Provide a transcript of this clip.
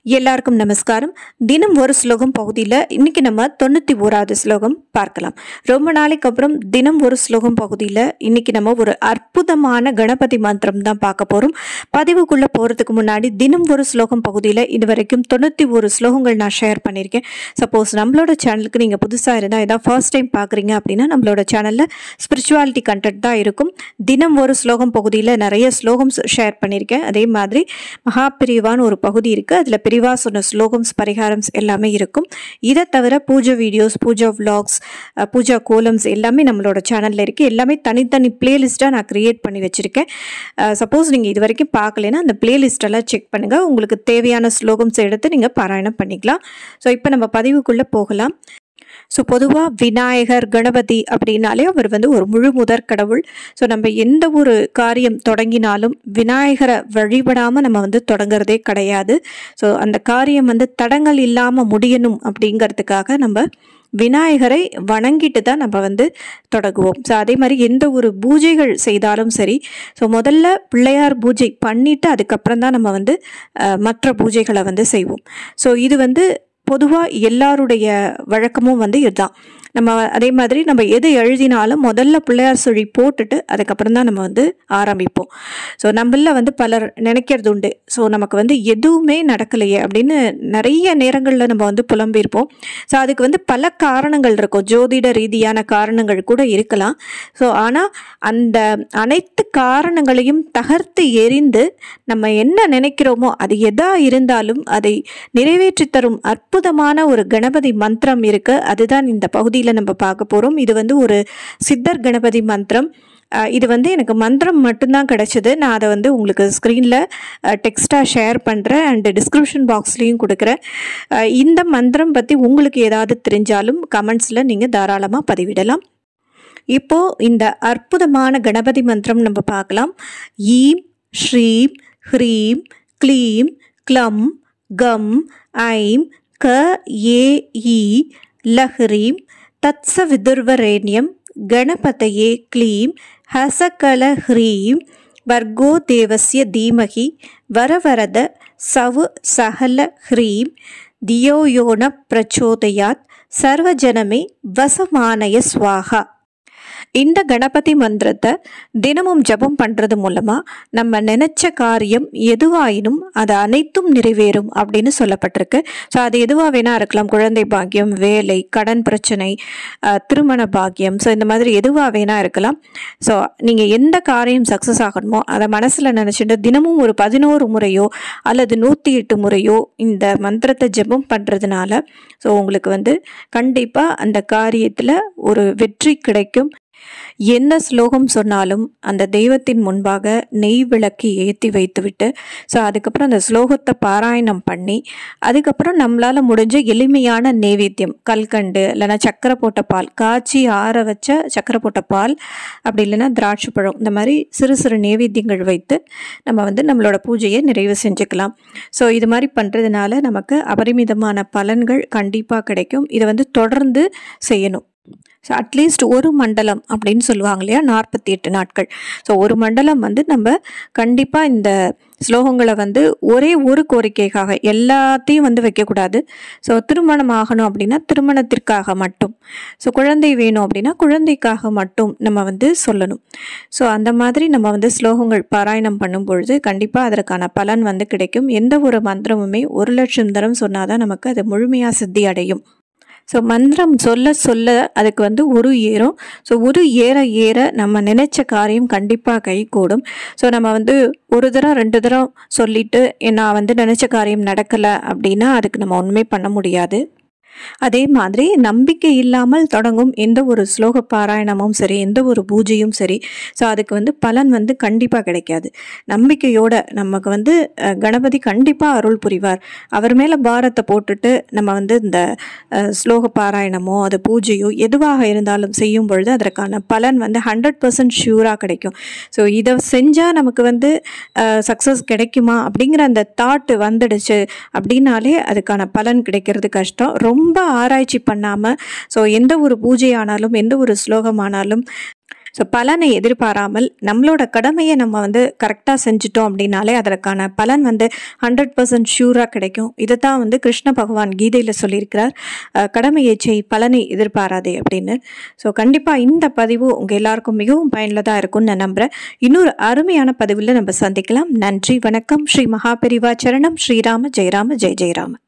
எல்லாருக்கும் நமஸ்காரம் தினம் ஒரு ஸ்லோகம் பகுதியில் இன்னைக்கு நம்ம தொண்ணூற்றி ஓராவது ஸ்லோகம் பார்க்கலாம் ரொம்ப நாளைக்கு அப்புறம் தினம் ஒரு ஸ்லோகம் பகுதியில் இன்னைக்கு நம்ம ஒரு அற்புதமான கணபதி மந்திரம் தான் பார்க்க போகிறோம் பதிவுக்குள்ளே போகிறதுக்கு முன்னாடி தினம் ஒரு ஸ்லோகம் பகுதியில் இது வரைக்கும் தொண்ணூற்றி ஒரு ஸ்லோகங்கள் நான் ஷேர் பண்ணியிருக்கேன் சப்போஸ் நம்மளோட சேனலுக்கு நீங்கள் புதுசாக இருந்தால் ஏதாவது ஃபர்ஸ்ட் டைம் பார்க்குறீங்க அப்படின்னா நம்மளோட சேனலில் ஸ்பிரிச்சுவாலிட்டி கண்டென்ட் தான் இருக்கும் தினம் ஒரு ஸ்லோகம் பகுதியில் நிறைய ஸ்லோகம்ஸ் ஷேர் பண்ணியிருக்கேன் அதே மாதிரி மகாபிரிவான்னு ஒரு பகுதி இருக்குது அதில் பிரிவா சொன்ன ஸ்லோகம்ஸ் பரிகாரம்ஸ் எல்லாமே இருக்கும் இதை தவிர பூஜை videos Pooja vlogs ah, Pooja kolams எல்லாமே நம்மளோட சேனலில் இருக்குது எல்லாமே தனித்தனி பிளேலிஸ்ட்டாக நான் க்ரியேட் பண்ணி வச்சுருக்கேன் சப்போஸ் நீங்கள் இது வரைக்கும் பார்க்கலைன்னா அந்த பிளேலிஸ்டெல்லாம் செக் பண்ணுங்கள் உங்களுக்கு தேவையான ஸ்லோகம்ஸ் எடுத்து நீங்கள் பாராயணம் பண்ணிக்கலாம் ஸோ இப்போ நம்ம பதிவுக்குள்ளே போகலாம் ஸோ பொதுவாக விநாயகர் கணபதி அப்படின்னாலே அவர் வந்து ஒரு முழு முதற் கடவுள் ஸோ நம்ம எந்த ஒரு காரியம் தொடங்கினாலும் விநாயகரை வழிபடாமல் நம்ம வந்து தொடங்குறதே கிடையாது ஸோ அந்த காரியம் வந்து தடங்கள் இல்லாமல் முடியணும் அப்படிங்கிறதுக்காக நம்ம விநாயகரை வணங்கிட்டு தான் நம்ம வந்து தொடங்குவோம் ஸோ அதே மாதிரி எந்த ஒரு பூஜைகள் செய்தாலும் சரி ஸோ முதல்ல பிள்ளையார் பூஜை பண்ணிவிட்டு அதுக்கப்புறம் தான் நம்ம வந்து அஹ், மற்ற பூஜைகளை வந்து செய்வோம் ஸோ இது வந்து பொதுவாக எல்லாருடைய வழக்கமும் வந்து இதுதான் நம்ம அதே மாதிரி நம்ம எது எழுதினாலும் முதல்ல பிள்ளையார் சுழி போட்டுட்டு அதுக்கப்புறம் தான் நம்ம வந்து ஆரம்பிப்போம் ஸோ நம்மள வந்து பலர் நினைக்கிறது உண்டு ஸோ நமக்கு வந்து எதுவுமே நடக்கலையே அப்படின்னு நிறைய நேரங்களில் நம்ம வந்து புலம்பியிருப்போம் ஸோ அதுக்கு வந்து பல காரணங்கள் இருக்கும் ஜோதிட ரீதியான காரணங்கள் கூட இருக்கலாம் ஸோ ஆனால் அந்த அனைத்து காரணங்களையும் தகர்த்து எறிந்து நம்ம என்ன நினைக்கிறோமோ அது எதா இருந்தாலும் அதை நிறைவேற்றி தரும் அற்புதமான ஒரு கணபதி மந்திரம் இருக்கு அதுதான் இந்த பகுதியில் நம்ம பார்க்க போகிறோம் இது வந்து ஒரு சித்தர் கணபதி மந்திரம் அஹ் இது வந்து எனக்கு மந்திரம் மட்டும்தான் கிடச்சிது நான் அதை வந்து உங்களுக்கு ஸ்க்ரீனில் டெக்ஸ்ட்டாக ஷேர் பண்ணுறேன் அண்டு டிஸ்கிரிப்ஷன் பாக்ஸ்லேயும் கொடுக்குறேன் அஹ் இந்த மந்திரம் பற்றி உங்களுக்கு ஏதாவது தெரிஞ்சாலும் கமெண்ட்ஸில் நீங்கள் தாராளமாக பதிவிடலாம் இப்போ இந்த அற்புதமான கணபதி மந்திரம் நம்ம பார்க்கலாம் ஈம் ஸ்ரீம் ஹ்ரீம் க்ளீம் க்ளம் கம் ஐம் க ஏ ஈ லஹ்ரீம் தத்ச விதுர்வரேண்யம் கணபதயே க்ளீம் ஹசகல ஹ்ரீம் வர்கோ தேவஸ்ய தீமகி வரவரத சவு சகல ஹ்ரீம் தியோயோன பிரச்சோதயாத் சர்வஜனமே வசமானய ஸ்வாகா இந்த கணபதி மந்திரத்தை தினமும் ஜெபம் பண்ணுறது மூலமாக நம்ம நினச்ச காரியம் எதுவாயினும் அது அனைத்தும் நிறைவேறும் அப்படின்னு சொல்லப்பட்டிருக்கு ஸோ அது எதுவாக வேணா இருக்கலாம் குழந்தை பாக்கியம் வேலை கடன் பிரச்சனை அஹ், திருமண பாக்கியம் ஸோ இந்த மாதிரி எதுவாக வேணா இருக்கலாம் ஸோ நீங்கள் எந்த காரியம் சக்ஸஸ் ஆகணுமோ அதை மனசில் நினச்சிட்டு தினமும் ஒரு பதினோரு முறையோ அல்லது நூற்றி எட்டு முறையோ இந்த மந்திரத்தை ஜெபம் பண்ணுறதுனால ஸோ உங்களுக்கு வந்து கண்டிப்பாக அந்த காரியத்தில் ஒரு வெற்றி கிடைக்கும் எந்த ஸ்லோகம் சொன்னாலும் அந்த தெய்வத்தின் முன்பாக நெய் விளக்கு ஏற்றி வைத்துவிட்டு ஸோ அதுக்கப்புறம் அந்த ஸ்லோகத்தை பாராயணம் பண்ணி அதுக்கப்புறம் நம்மளால் முடிஞ்ச எளிமையான நெய்வேத்தியம் கல்கண்டு இல்லைன்னா சக்கரை போட்ட பால் காய்ச்சி ஆற வச்ச சக்கரை போட்ட பால் அப்படி இல்லைன்னா திராட்சை பழம் இந்த மாதிரி சிறு சிறு நெய்வேத்தியங்கள் வைத்து நம்ம வந்து நம்மளோட பூஜையை நிறைவு செஞ்சுக்கலாம் ஸோ இது மாதிரி பண்ணுறதுனால நமக்கு அபரிமிதமான பலன்கள் கண்டிப்பாக கிடைக்கும் இதை வந்து தொடர்ந்து செய்யணும் ஸோ அட்லீஸ்ட் ஒரு மண்டலம் அப்படின்னு சொல்லுவாங்க இல்லையா நாற்பத்தி எட்டு நாட்கள் ஸோ ஒரு மண்டலம் வந்து நம்ம கண்டிப்பாக இந்த ஸ்லோகங்களை வந்து ஒரே ஒரு கோரிக்கைக்காக எல்லாத்தையும் வந்து வைக்கக்கூடாது ஸோ திருமணம் ஆகணும் அப்படின்னா திருமணத்திற்காக மட்டும் ஸோ குழந்தை வேணும் அப்படின்னா குழந்தைக்காக மட்டும் நம்ம வந்து சொல்லணும் ஸோ அந்த மாதிரி நம்ம வந்து ஸ்லோகங்கள் பாராயணம் பண்ணும் பொழுது கண்டிப்பாக அதற்கான பலன் வந்து கிடைக்கும் எந்த ஒரு மந்திரமுமே ஒரு லட்சம் தரம் சொன்னாதான் நமக்கு அது முழுமையாக சித்தி அடையும் ஸோ மந்திரம் சொல்ல சொல்ல அதுக்கு வந்து உரு ஏறும் ஸோ உரு ஏற ஏற நம்ம நினைச்ச காரியம் கண்டிப்பாக கை கூடும் ஸோ நம்ம வந்து ஒரு தரம் ரெண்டு தரம் சொல்லிட்டு நான் வந்து நினைச்ச காரியம் நடக்கலை அப்படின்னா அதுக்கு நம்ம ஒன்றுமே பண்ண முடியாது அதே மாதிரி நம்பிக்கை இல்லாமல் தொடங்கும் எந்த ஒரு ஸ்லோக பாராயணமும் சரி எந்த ஒரு பூஜையும் சரி ஸோ அதுக்கு வந்து பலன் வந்து கண்டிப்பாக கிடைக்காது நம்பிக்கையோட நமக்கு வந்து அஹ், கணபதி கண்டிப்பாக அருள் புரிவார் அவர் மேலே பாரத்தை போட்டுட்டு நம்ம வந்து இந்த அஹ், ஸ்லோக பாராயணமோ அது பூஜையோ எதுவாக இருந்தாலும் செய்யும் பொழுது அதற்கான பலன் வந்து ஹண்ட்ரட் பர்சன்ட் ஷியூராக கிடைக்கும் ஸோ இதை செஞ்சால் நமக்கு வந்து சக்ஸஸ் கிடைக்குமா அப்படிங்கிற அந்த தாட் வந்துடுச்சு அப்படின்னாலே அதுக்கான பலன் கிடைக்கிறது கஷ்டம் ரொம்ப ஆராய்ச்சி பண்ணாமல் ஸோ எந்த ஒரு பூஜை ஆனாலும் எந்த ஒரு ஸ்லோகம் ஆனாலும் ஸோ பலனை எதிர்பாராமல் நம்மளோட கடமையை நம்ம வந்து கரெக்டாக செஞ்சுட்டோம் அப்படின்னாலே அதற்கான பலன் வந்து ஹண்ட்ரட் பர்சன்ட் ஷூராக கிடைக்கும் இதை தான் வந்து கிருஷ்ண பகவான் கீதையில் சொல்லியிருக்கிறார் அஹ், கடமையை செய் பலனை எதிர்பாராதே அப்படின்னு ஸோ கண்டிப்பாக இந்த பதிவு உங்கள் எல்லாருக்கும் மிகவும் பயனுள்ளதாக இருக்கும்னு நான் நம்புகிறேன் இன்னொரு அருமையான பதிவில் நம்ம சந்திக்கலாம் நன்றி வணக்கம் ஸ்ரீ மகாபெரிவா சரணம் ஸ்ரீராம ஜெயராம ஜெய ஜெயராம